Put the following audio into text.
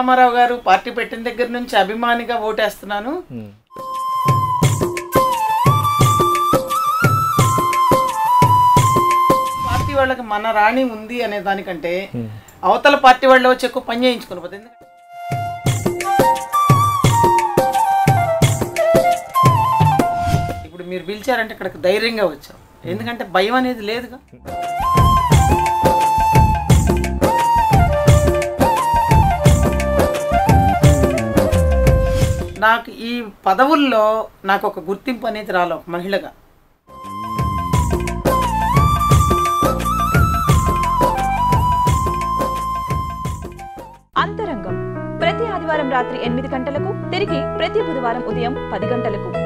రామారావు గారు పార్టీ పెట్టిన దగ్గర నుంచి అభిమానిగా ఓటేస్తున్నాను ఉమ్. పార్టీ వాళ్ళకి మన రాణి ఉంది అనే దానికంటే అవతల పార్టీ వాళ్ళు వచ్చి ఎక్కువ పని చేయించుకుని పోతే ఎందుకంటే ఇప్పుడు మీరు పిలిచారంటే ఇక్కడికి ధైర్యంగా వచ్చాం ఎందుకంటే భయం అనేది లేదుగా నాకు ఈ పదవుల్లో నాకు ఒక గుర్తింపు అనేది రాలే ఒక మహిళగా అంతరంగం ప్రతి ఆదివారం రాత్రి ఎనిమిది గంటలకు తిరిగి ప్రతి బుధవారం ఉదయం పది గంటలకు